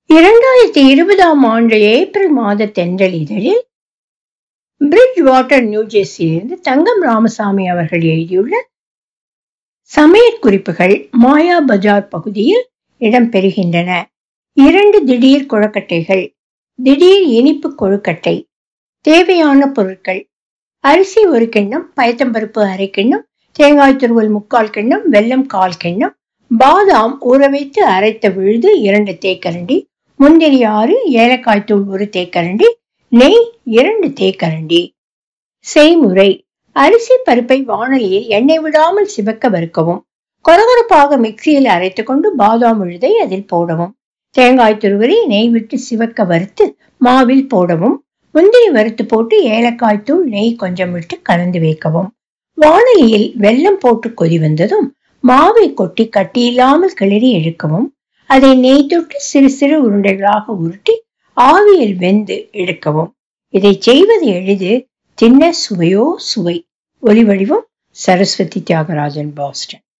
இரண்டாயிரத்தி இருபதாம் ஆண்டு ஏப்ரல் மாத தென்றல் இதழில் பிரிட்ஜ் வாட்டர் நியூஜெர்சியிலிருந்து தங்கம் ராமசாமி அவர்கள் எழுதியுள்ள சமையற் குறிப்புகள் மாயா பஜார் பகுதியில் இடம்பெறுகின்றன இரண்டு திடீர் கொழுக்கட்டைகள் திடீர் இனிப்பு கொழுக்கட்டை தேவையான பொருட்கள் அரிசி ஒரு கிண்ணம் பயத்தம்பருப்பு அரை கிண்ணம் தேங்காய் துருவல் முக்கால் கிண்ணம் வெல்லம் கால் கிண்ணம் பாதாம் ஊற வைத்து அரைத்த விழுது இரண்டு தேக்கரண்டி முந்திரி ஆறு ஏலக்காய் தூள் ஒரு தேக்கரண்டி நெய் இரண்டு தேக்கரண்டி செய்முறை அரிசி பருப்பை வாணலியில் எண்ணெய் விடாமல் சிவக்க வறுக்கவும் கொரகொரப்பாக மிக்சியில் அரைத்துக் கொண்டு பாதாம் விழுதை அதில் போடவும் தேங்காய் துருவலை நெய் விட்டு சிவக்க வறுத்து மாவில் போடவும் முந்திரி வறுத்து போட்டு ஏலக்காய் தூள் நெய் கொஞ்சம் விட்டு கலந்து வைக்கவும் வாணலியில் வெல்லம் போட்டு கொதி வந்ததும் மாவை கொட்டி கட்டியில்லாமல் கிளறி எடுக்கவும் அதை நெய் தொட்டு சிறு சிறு உருண்டைகளாக உருட்டி ஆவியில் வெந்து எடுக்கவும் இதை செய்வது எளிது தின்ன சுவையோ சுவை ஒலி வடிவம் சரஸ்வதி தியாகராஜன் பாஸ்டன்